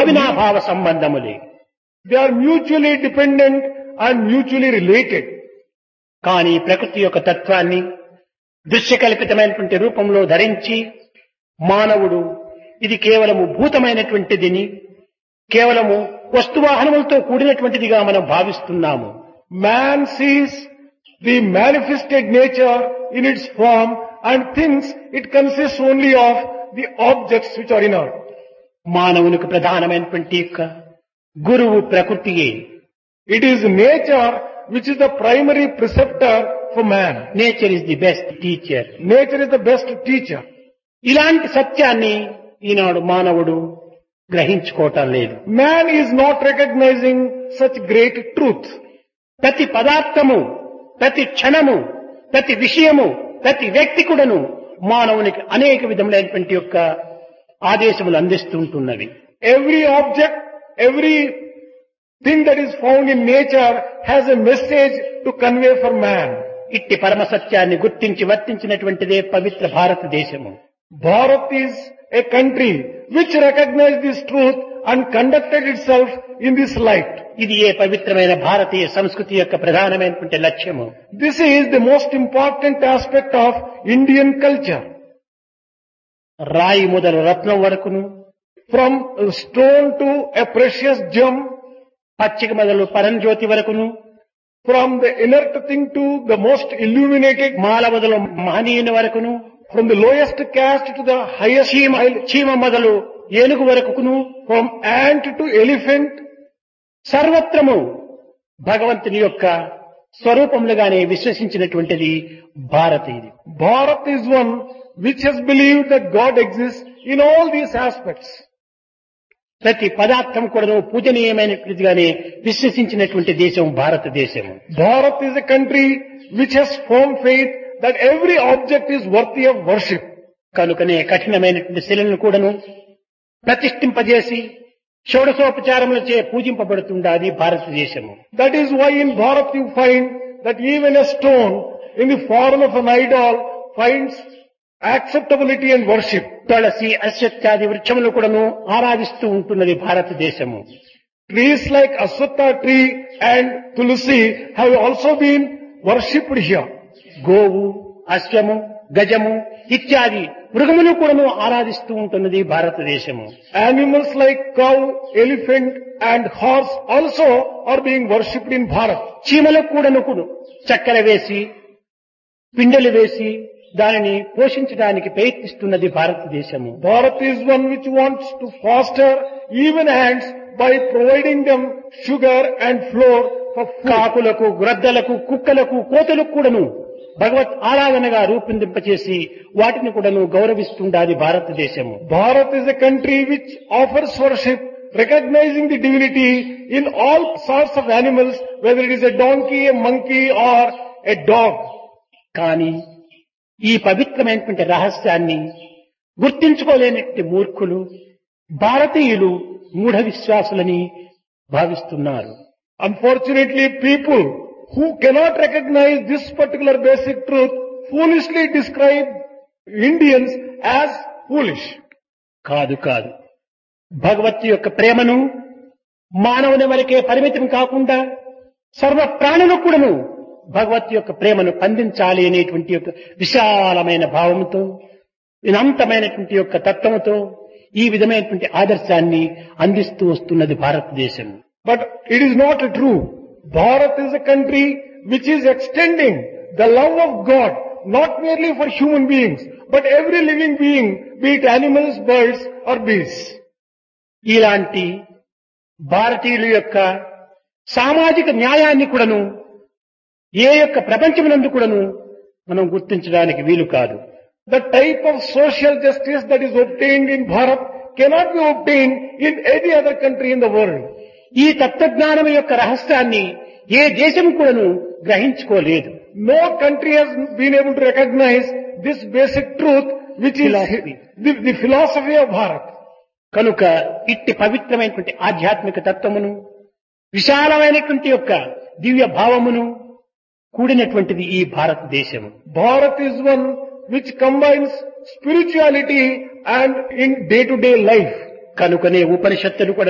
అవినాభావ సంబంధములే They are mutually dependent and mutually related. కానీ ప్రకృతి యొక్క తత్వాన్ని దృశ్యకల్పితమైనటువంటి రూపంలో ధరించి మానవుడు ఇది కేవలము భూతమైనటువంటిదిని కేవలము వస్తువాహనములతో కూడినటువంటిదిగా మనం భావిస్తున్నాము Man sees the manifested nature in its form and thinks it consists only of the objects which are inert. మానవునికి ప్రధానమైనటువంటి యొక్క గురువు ప్రకృతియే It is nature which is the primary preceptor for man. Nature is the best teacher Nature is the best teacher. ఇలాంటి సత్యాన్ని ఈనాడు మానవుడు గ్రహించుకోవటం లేదు Man is not recognizing such great truth. ప్రతి పదార్థము ప్రతి క్షణము ప్రతి విషయము ప్రతి వ్యక్తి కూడాను మానవునికి అనేక విధములైనటువంటి యొక్క ఆదేశములు అందిస్తూ ఉంటున్నవి Every object, every thing that is found in nature has a message to convey for man. ఇట్టి పరమ సత్యాన్ని గుర్తించి వర్తించినటువంటిదే పవిత్ర భారతదేశము Bharat is a country which recognized this truth and conducted itself in this light. ఇది ఏ పవిత్రమైన భారతీయ సంస్కృతి యొక్క ప్రధానమైనటువంటి లక్ష్యము This is the most important aspect of Indian culture. రాయి మొదలు రత్నం వరకును From a stone to a precious gem, పచ్చిక మొదలు పరంజ్యోతి వరకును from the inert thing to the most illuminated, మాల మొదలు మహనీయుని వరకును from the lowest caste to the highest, చీమ చీమ మొదలు ఏనుగు వరకును from ant to elephant, సర్వత్రము భగవంతుని యొక్క స్వరూపములుగానే విశ్వసించినటువంటిది భారత ఇది Bharat is one which has believed that God exists in all these aspects. ప్రతి పదార్థం కూడా పూజనీయమైనటువంటిదిగానే విశ్వసించినటువంటి దేశం భారతదేశము Bharat is a country which has firm faith that every object is worthy of worship. కనుకనే కఠినమైనటువంటి శిలను కూడాను ప్రతిష్ఠింపజేసి షోడశోపచారములచే పూజింపబడుతుండాది భారతదేశము That is why in Bharat you find that even a stone in the form of an idol finds acceptability and worship. తులసి అశ్వత్యాది వృక్షములు కూడాను ఆరాధిస్తూ ఉంటున్నది భారతదేశము Trees like Aswatha tree and Tulsi have also been worshipped here. గోవు అశ్వము గజము ఇత్యాది మృగములు కూడాను ఆరాధిస్తూ ఉంటున్నది భారతదేశము Animals like cow, elephant and horse also are being worshipped in Bharat. చీమలకు కూడాను కూడు చక్కెర వేసి పిండెలు వేసి దానిని పోషించడానికి ప్రయత్నిస్తున్నది భారతదేశము Bharat is one which wants to foster even ants by providing them sugar and flour for food. కాకులకు గ్రద్దలకు కుక్కలకు కోతలకు కూడాను భగవత్ ఆరాధనగా రూపొందింపచేసి వాటిని కూడాను గౌరవిస్తుండాది భారతదేశము Bharat is a country which offers worship recognizing the divinity in all sorts of animals, whether it is a donkey, a monkey or a dog. కానీ ఈ పవిత్రమైనటువంటి రహస్యాన్ని గుర్తించుకోలేనటువంటి మూర్ఖులు భారతీయులు మూఢ విశ్వాసులని భావిస్తున్నారు Unfortunately, people who cannot recognize this particular basic truth foolishly describe Indians as foolish. కాదు కాదు భగవత్ యొక్క ప్రేమను మానవుని వరకే పరిమితం కాకుండా సర్వ ప్రాణులు కూడాను భగవత్ యొక్క ప్రేమను అందించాలి అనేటువంటి యొక్క విశాలమైన భావంతో వినంతమైనటువంటి యొక్క తత్వముతో ఈ విధమైనటువంటి ఆదర్శాన్ని అందిస్తూ వస్తున్నది భారతదేశం But it is not true. Bharat is a country which is extending the love of God not merely for human beings, but every living being, be it animals, birds or beasts. ఇలాంటి భారతీయుల యొక్క సామాజిక న్యాయాన్ని కూడాను ఏ యొక్క ప్రపంచమునందు కూడాను మనం గుర్తించడానికి వీలు కాదు The type of social justice that is obtained in Bharat cannot be obtained in any other country in the world. ఈ తత్వజ్ఞానం యొక్క రహస్యాన్ని ఏ దేశం కూడాను గ్రహించుకోలేదు No country has been able to recognize this basic truth which is Philosophy. the, the philosophy of Bharat. కనుక ఇట్టి పవిత్రమైనటువంటి ఆధ్యాత్మిక తత్వమును విశాలమైనటువంటి యొక్క దివ్య భావమును కూడినటువంటిది ఈ భారతదేశము Bharat is one which combines spirituality and in day-to-day life. కనుకనే ఉపనిషత్తులు కూడా